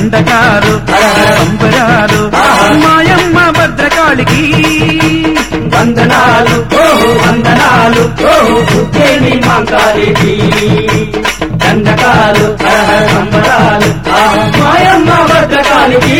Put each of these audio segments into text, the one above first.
దండకాలు సంబరాలు మాయమ్మ భద్రకాళికి వందనాలు ఓహో వందనాలు ఓహో ఉజ్జయిని మాంకాళికి దండకాలు హరహర సంబరాలు ఆ మాయమ్మ భద్రకాళికి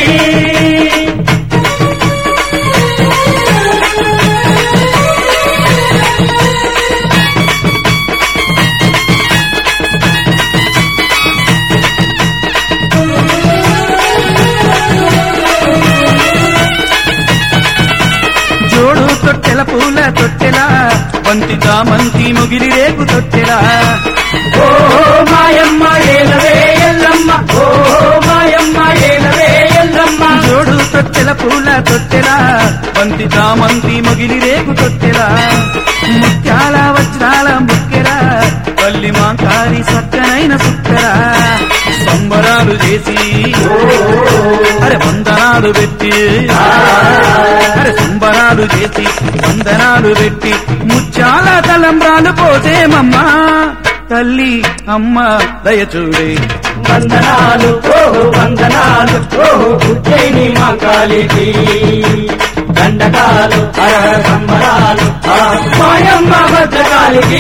జోడు తొట్టెల పూల తొట్టెల బంతి చామంతి ముగిలి రేకు తొట్టెల ఓ మాయమ్మ ఏలవే ఎల్లమ్మ ఓ మాయమ్మ ఏలవే ఎల్లమ్మ జోడు తొట్టెల పూల తొట్టెల బంతి చామంతి ముగిలి రేకు తొట్టెల ముత్యాల వజ్రాల ముక్కెర పల్లి మాంకారి సక్కనైన సుక్కర సంబరాలు చేసి అరే వందనాలు పెట్టి అరే సంబరాలు చేసి వందనాలు పెట్టి ముత్యాల తలంబ్రాలు పోసేమమ్మా తల్లి అమ్మ దయచూడే వందనాలు ఓహో వందనాలు ఓహో ఉజ్జయిని మాంకాళికి దండకాలు హరహర సంబరాలు ఆ మాయమ్మ భద్రకాళికి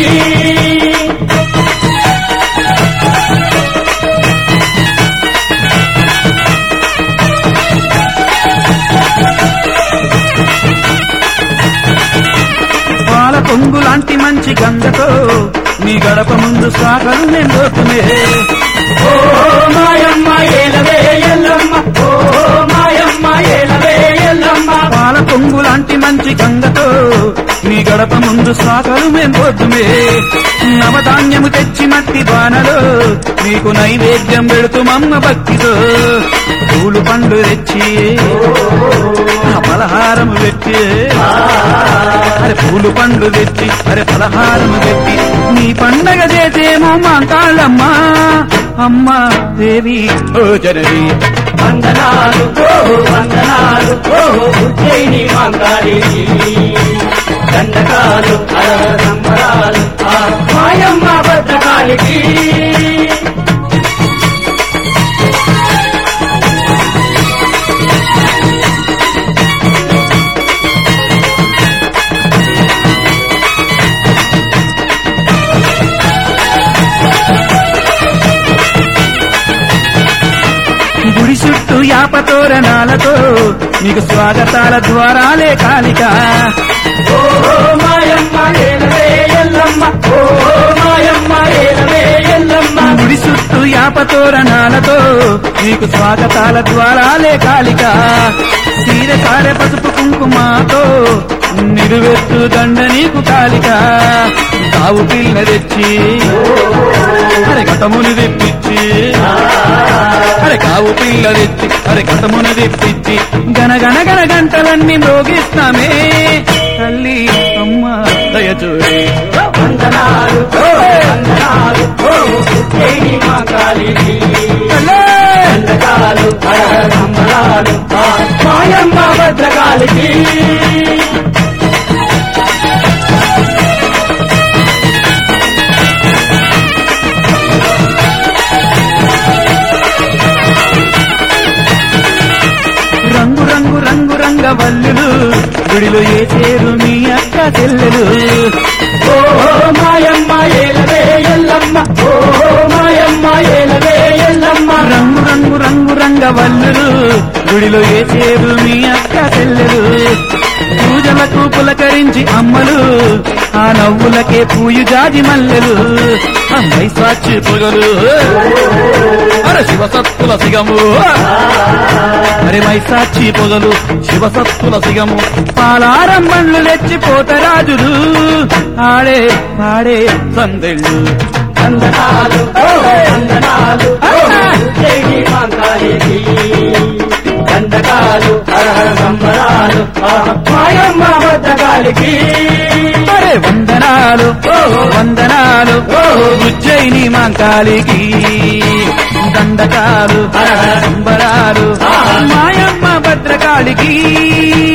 పాల పొంగు లాంటి మంచి గంగతో నీ గడప ముందు సాగలు నిండుతుమే ఓ మాయమ్మ ఏలవే ఎల్లమ్మ ఓ మాయమ్మ ఏలవే ఎల్లమ్మ పాల పొంగు లాంటి మంచి గంగతో నీ గడప ముందు సాగలు మెంపొద్దుమే నవధాన్యము తెచ్చి మట్టి బాణలో నీకు నైవేద్యం పెడుతుమమ్మ భక్తితో పూలు పండ్లు తెచ్చి ఆ పలహారము పెట్టి అరే పూలు పండ్లు తెచ్చి అరే పలహారము పెట్టి నీ పండగ చేసేమో మా కాళ్ళమ్మా అమ్మ దేవి ఓ జనవి వందనాలు ఓహో వందనాలు ఓహో ఉజ్జయిని మాంకాళికి దండకాలు హరహర సంబరాలు ఆ మాయమ్మ భద్రకాళికి గుడి చుట్టూ యాపతోరణాలతో నీకు స్వాగతాల ద్వారాలే కాలిక ఓ మాయమ్మ ఏలవే ఎల్లమ్మ ఓ మాయమ్మ ఏలవే ఎల్లమ్మ గుడి చుట్టూ యాపతోరణాలతో నీకు స్వాగతాల ద్వారాలే కాలిక సీర సారె పసుపు కుంకుమాతో నిలువెత్తు దండ నీకు కాలిక కావు పిల్ల తెచ్చి అరే ఘటముని తెప్పించి అరే కావు పిల్ల తెచ్చి అరే ఘటమున తెప్పించి గనగన గన గంటలన్నీ మ్రోగిస్తామే తల్లి అమ్మ దయచూడి వందనాలు ఓహో వందనాలు ఓహో ఉజ్జయిని మాంకాళికి దండకాలు హరహర సంబరాలు ఆ మాయమ్మ భద్రకాళికి రంగు రంగు రంగు రంగ వల్లులు గుడిలో ఏసేరు మీ అక్క చెల్లెలు ఓ మాయమ్మ ఏలవే ఎల్లమ్మ ఓ మాయమ్మ ఏలవే ఎల్లమ్మ రంగు రంగు రంగు రంగ వల్లులు గుడిలో ఏసేరు మీ అక్క చెల్లెలు పూజలకు పులకరించి అమ్మలు ఆ నవ్వులకే పూయు జాజి మల్లెలు అమ్మై స్వాచ్చి పొగలు అరే శివసత్తుల సిగము అరే మైసాచి పొగలు శివసత్తుల సిగము పాలారం బండ్లు తెచ్చి పోతరాజులు ఆడే పాడే సందెళ్ళు వందనాలు ఓహో వందనాలు ఓహో ఉజ్జయిని మాంకాళికి దండకాలు హరహర సంబరాలు ఆ మాయమ్మ భద్రకాళికి అరే వందనాలు ఓహో వందనాలు ఓహో ఉజ్జయిని మాంకాళికి దండకాలు హర హర సంబరాలు ఆహా. మాయమ్మ భద్రకాళికి